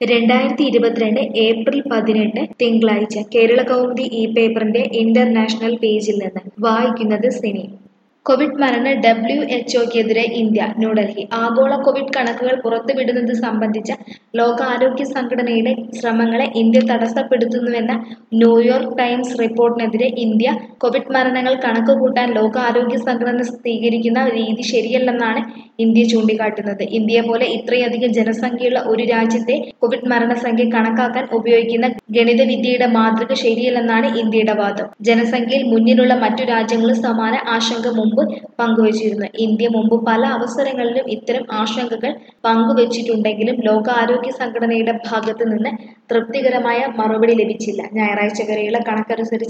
രണ്ടായിരത്തി ഇരുപത്തിരണ്ട് ഏപ്രിൽ പതിനെട്ട് തിങ്കളാഴ്ച കേരള കൗമുദി ഈ പേപ്പറിന്റെ ഇന്റർനാഷണൽ പേജിൽ നിന്ന് വായിക്കുന്നത് സിനി കോവിഡ് മരണ ഡബ്ല്യു എച്ച്ഒക്കെതിരെ ഇന്ത്യ ന്യൂഡൽഹി ആഗോള കോവിഡ് കണക്കുകൾ പുറത്തുവിടുന്നത് സംബന്ധിച്ച ലോകാരോഗ്യ സംഘടനയുടെ ശ്രമങ്ങളെ India തടസ്സപ്പെടുത്തുന്നുവെന്ന New York times റിപ്പോർട്ടിനെതിരെ India Covid മരണങ്ങൾ കണക്കുകൂട്ടാൻ ലോകാരോഗ്യ സംഘടന സ്വീകരിക്കുന്ന രീതി ശരിയല്ലെന്നാണ് ഇന്ത്യ ചൂണ്ടിക്കാട്ടുന്നത് ഇന്ത്യയെ പോലെ ഇത്രയധികം ജനസംഖ്യയുള്ള ഒരു രാജ്യത്തെ കോവിഡ് മരണസംഖ്യ കണക്കാക്കാൻ ഉപയോഗിക്കുന്ന ഗണിതവിദ്യയുടെ മാതൃക ശരിയല്ലെന്നാണ് ഇന്ത്യയുടെ വാദം ജനസംഖ്യയിൽ മുന്നിലുള്ള മറ്റു രാജ്യങ്ങളും സമാന ആശങ്ക മുമ്പ് പങ്കുവച്ചിരുന്നു ഇന്ത്യ മുമ്പ് പല അവസരങ്ങളിലും ഇത്തരം ആശങ്കകൾ പങ്കുവച്ചിട്ടുണ്ടെങ്കിലും ലോകാരോഗ്യ സംഘടനയുടെ ഭാഗത്ത് നിന്ന് തൃപ്തികരമായ മറുപടി ലഭിച്ചില്ല ഞായറാഴ്ച വരെയുള്ള കണക്കനുസരിച്ച്